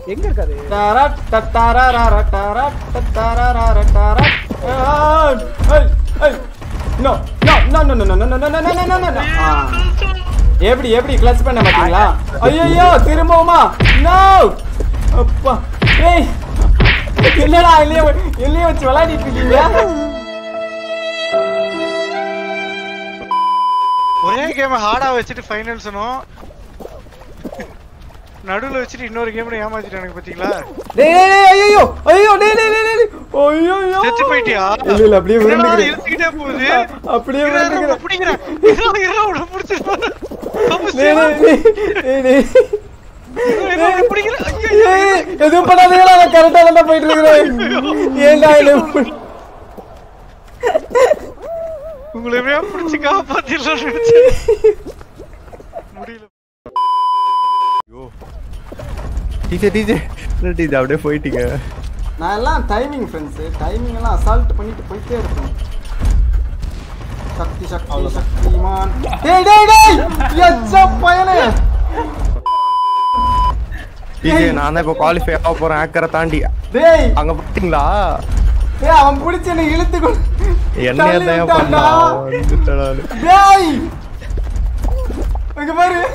எங்க இருக்காரு டாரா டட்டாராரா டாரா டட்டாராரா டாரா ஏய், ஏய், ஏய். No, no, no, no, no, no, no, no, no, no, no, no, no, no. ஆ. எப்படி எப்படி கிளச் பண்ண மாட்டீங்களா ஐயோ திரும்பவுமா நோ அப்பா ஏய் என்னடா இல்லையே இல்லையே வச்சு விளையாடிட்டு இருக்கீங்க ஒரே கேம் ஹார்டா வச்சுட்டு ஃபைனல்ஸ்னும் நடுவுல வச்சுட்டு இன்னொரு கேம்ல ஏமாத்திட்டானுங்க பாத்தீங்களா டேய் டேய், டேய், ஐயோ ஐயோ டேய் டேய் டேய், டேய் ஐயோ ஐயோ செத்து போயிட்டியா இல்ல இல்ல அப்படியே என்னடா விரும்புகிறேன் இழுத்துக்கிட்டே போகுது அப்படியே இரு, இரு, உன்னை விரும்புகிறேன் பிடிக்கிறேன் இரு, இரு, உன்னை பிடிச்சிட்டு தப்பு டேய் செய்யாத. டேய் டேய் டேய் இரு, இரு, உன்னை பிடிக்கிறேன். ஐயோ, ஐயோ, ஏய், எதுவும் பண்ணாதீங்களா நான் கரெக்டா தான் போயிட்டு இருக்கிறேன் ஏன்டா என்ன இப்படி- உங்களை எப்படியா பிடிச்சி காப்பாத்திடலாம்னு நினைச்சேன். முடியல டீச்சர் டீச்சர் டீச்சர் அப்படியே போயிட்டீங்க நான் எல்லாம் டைமிங் ஃப்ரெண்ட்ஸ் டைமிங் எல்லாம் அசால்ட் பண்ணிட்டு போயிட்டே இருக்கேன் சக்தி சக்தி சக்திமான் டேய் டேய் டேய் எச்ச பயலே டீச்சர் நான் தான் இப்போ குவாலிஃபை ஆக போறேன் ஆக்கரை தாண்டி டேய் அங்க பாத்தீங்களா டேய் அவன் பிடிச்ச என்ன இழுத்து கொண்டு என்ன தள்ளி தான் விட்டான்டா. பண்ணா வந்துட்டேன் நானு. டேய் இங்க பாரு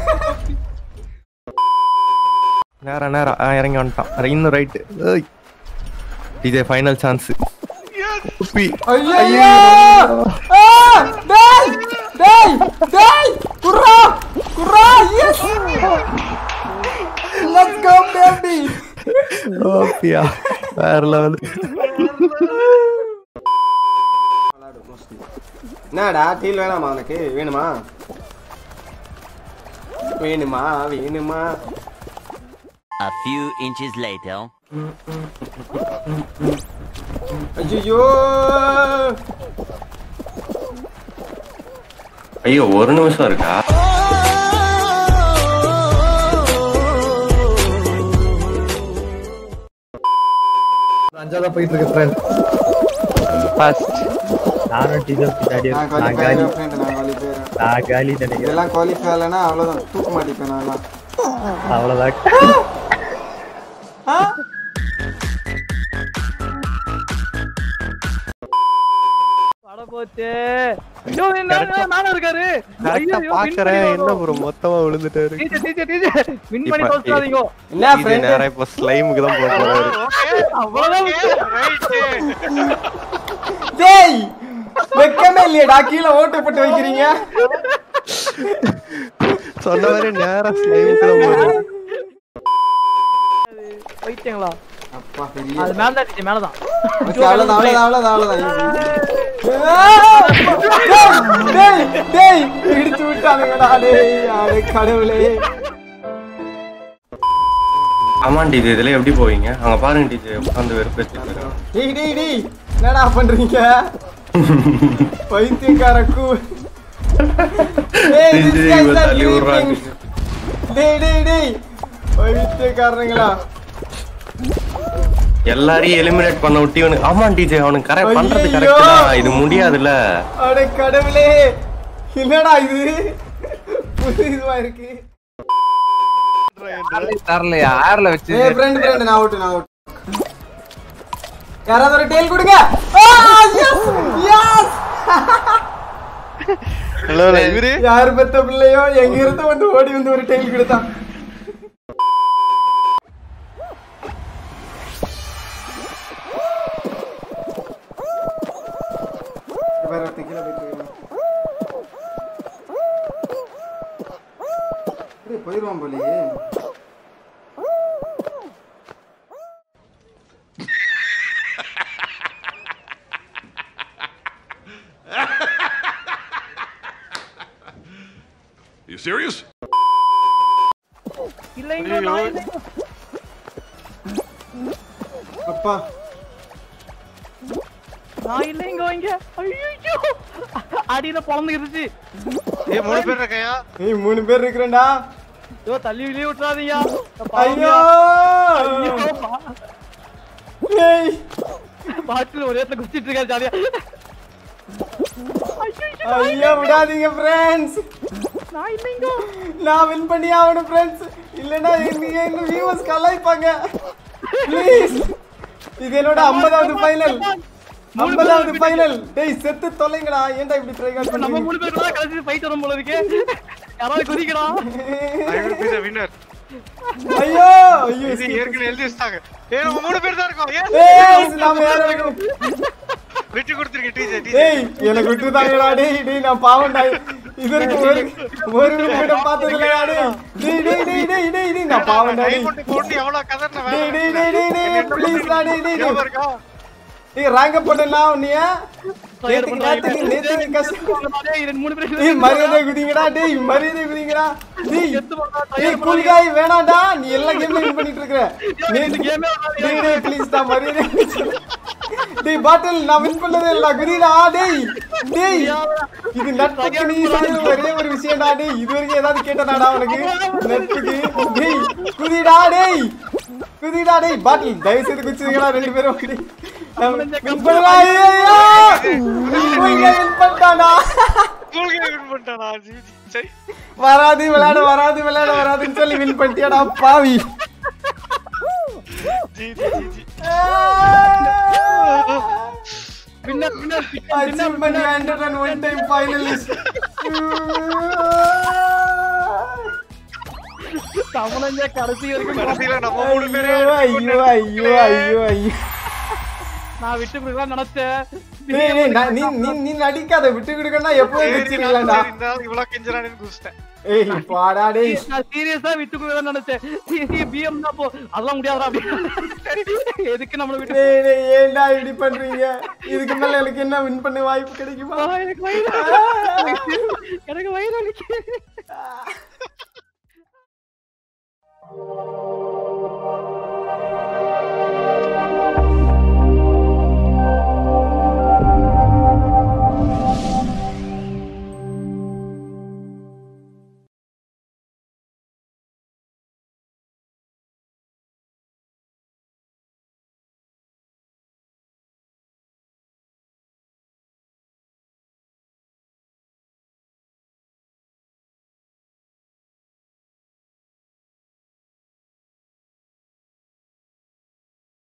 நேரம் நேரம் ஆ, இறங்கி வந்துட்டான் இன்னும் ரைட்டு டீச்சர் ஃபைனல் சான்ஸ் குப்பி ஐயோ ஆ டேய் டேய் டேய் குர்ரா குர்ரா எஸ் லெட்ஸ் கோ பேபி ஓப்பியா வேற லெவல் என்னடா டீல் வேணாமா உனக்கு வேணுமா வேணுமா வேணுமா A few inches later. ஐயோ ஐயோ ஒரு நிமிஷம் இருக்கா அஞ்சாதான் போயிட்டு இருக்கு ஃப்ரெண்ட் ஃபர்ஸ்ட் நானும் டீச்சர் பின்னாடி நான் நான் குவாலிஃபை காலி ஃப்ரெண்ட் நான் குவாலிஃபை நான் காலி நினைக்கிறேன் இதெல்லாம் குவாலிஃபை ஆகலைன்னா அவ்வளோதான் தூக்க மாட்டேன் நான் அவ்வளவுதான் பட போச்சே ஐயோ என்ன நானும் இருக்காரு கரெக்டா ஐயோ, பாக்குறேன் என்ன ப்ரோ மொத்தமா விழுந்துட்டாரு டீச்சர் டீச்சர் டீச்சர் வின் பண்ணி இப்ப- தோத்துறாதீங்க என்ன இது ஃப்ரெண்ட் நேரா இப்போ ஸ்லைமுக்கு தான் போக போறாரு அவ்வளவுதான் டேய் வெக்கமே இல்லையடா கீழே ஓட்டு போட்டு வைக்கிறீங்க சொன்ன மாதிரி நேரா ஸ்லைமுக்கு தான் போறாரு போயிட்டீங்களா அப்பா பெரிய அது மேல தான் டீச்சர் மேல தான் Okay, அவ்வளவுதான் அவ்வளவுதான் அவ்வளவுதான் அவ்வளவுதான் டேய், டேய் டேய் இடிச்சு விட்டானுங்கடா டேய் அட கடவுளே ஆமாம் டீச்சர் இதுல எப்படி போவீங்க அங்க பாருங்க டீச்சர் உட்காந்து வெறுப்பேற்றிட்டு இருக்காங்க டேய் டேய் டேய் என்னடா பண்றீங்க பைத்தியக்கார கூ டேய் this டீச்சர் guys இவ are தள்ளி விடுறாங்க creeping. டேய் டேய் டேய் பைத்தியக்காரங்களா எல்லாரையும் எலிமினேட் பண்ண விட்டு இவனுக்கு ஆமா டீச்சர் அவனுக்கு கரெக்ட் பண்றது ஐயையோ. கரெக்ட் தான் இது முடியாதுல்ல அட கடவுளே என்னடா இது புது இதுவா இருக்கு தரலையா ஆர்ல வச்சு ஏய் ஃப்ரெண்ட் ஃப்ரெண்ட் நான் அவுட் நான் அவுட் யாராவது ஒரு டெயில் கொடுங்க எஸ் எஸ் ஹலோ இவரு யார் பெத்த பிள்ளையோ எங்க இருந்து வந்து ஓடி வந்து ஒரு டெயில் கொடுத்தான் வேற ஒருத்தன் கீழே போயிட்டு இருக்கான். டேய், போயிருவான் போலயே You serious? இல்லைங்க நான் இல்லைங்க. அப்பா நான் இல்லைங்க இங்க ஐயோ அடியில பொழந்துக்கிருச்சு ஏய் மூணு பேர் இருக்கையா ஏய் மூணு பேர் இருக்கிறேன்டா ஐயோ தள்ளி வெளியே விட்டுறாதீங்க ஐயோ ஏய் பாட்டில் ஒரே இடத்துல குச்சிட்டு இருக்காரு ஜாலியா ஐயோ விடாதீங்க ஃப்ரெண்ட்ஸ் நான் இல்லைங்க நான் வின் பண்ணி ஆகணும் ஃப்ரெண்ட்ஸ் இல்லனா நீங்க என்ன வியூவர்ஸ் கலாய்ப்பாங்க ப்ளீஸ் இது என்னோட 50வது ஃபைனல் 50வது ஃபைனல் டேய் செத்து தொலைங்கடா ஏன்டா இப்படி ட்ரை காட் நம்ம பண்றீங்க மூணு பேர் கூட கடைசி ஃபைட் வரும் போல இருக்கு யாராவது குதிக்கடா I will be the winner. ஐயோ ஐயோ இது ஏற்கனவே எழுதி வச்சிட்டாங்க ஏய் நம்ம மூணு பேர் தான் இருக்கோம் ஏன் ஏய் நாம யாரும் விட்டு கொடுத்துருங்க டிஜே டேய் எனக்கு விட்டுதாங்கடா டேய் டேய் நான் பாவம்டா இது வரைக்கும் ஒரு ஒரு வீடியோ பார்த்தது இல்லடா டேய் டேய் டேய் டேய் டேய் டேய் டேய் நான் பாவம்டா டேய் டைமண்ட் போட்டு எவ்வளவு கதர்ன டேய் டேய் டேய் டேய் டேய் ப்ளீஸ் டா டேய் டேய் ஞாபகம் டேய் இருக்கா டேய் ரேங்க போடலாம் நீ நேத்து நேத்து நேத்து நீ கஷ்டம் டேய், ரெண்டு மூணு பேர் டேய் மரியாதை குதிங்கடா டேய் மரியாதை குதிங்கடா டேய் செத்து போடா, try டேய் பண்ணு. கூல்காய் வேணாம்டா நீ எல்லா கேம்லயும் வின் பண்ணிட்டு இருக்கற இந்த நேத்து game ஏ வராது. டேய் டேய் ப்ளீஸ் டா மரியாதை டேய் பாட்டில் நான் வின் பண்ணதே இல்ல குதிடா டேய் டேய் இது நட்புக்கு நீ சொன்ன ஒரே ஒரு விஷயம்டா டேய் இது வரைக்கும் ஏதாவது கேட்டனாடா உனக்கு நட்புக்கு டேய் குதிடா டேய் குதிடா டேய் பாட்டில் தயவு செய்து குச்சிங்கடா ரெண்டு பேரும் டேய். நான் win பண்ணலாம். ஐயையோ! இவங்க win பண்ணிட்டானா? உங்களுக்கு வின் பண்ணிட்டானா ஜி ஜி, சரி வராது விளையாட வராது விளையாட வராதுன்னு சொல்லி வின் பண்ணிட்டியாடா பாவி ஜி ஜி ஜி ஜி winner, winner, winner, Achievement granted and one time finalist. தமிழஞ்ச கடைசி வரைக்கும் கடைசியில நம்ம மூணு பேரே ஐயோ ஐயோ ஐயோ ஐயோ ஐயோ நான் விட்டு கொடுக்கலாம் நினைச்சேன் டேய், டேய், நான் நீ நீ நீ நடிக்காத விட்டு கொடுக்கணும்னா எப்பவும் சரி, வச்சிருக்கலாம்டா நான் இந்த ஆள் இவ்வளவு கெஞ்சறானேன்னு குதிச்சிட்டேன் ஏய் பாடா டேய் நான் சீரியஸா விட்டு கொடுக்கலாம் நினைச்சேன் பிஎம் தான் போ அதெல்லாம் முடியாதுடா அப்படி எதுக்கு நம்மள விட்டு டேய் டேய் ஏன்டா இப்படி பண்றீங்க இதுக்கு மேல எனக்கு என்ன வின் பண்ண வாய்ப்பு கிடைக்குமா ஆ, எனக்கு வயிறு எனக்கு வயிறு வலிக்குது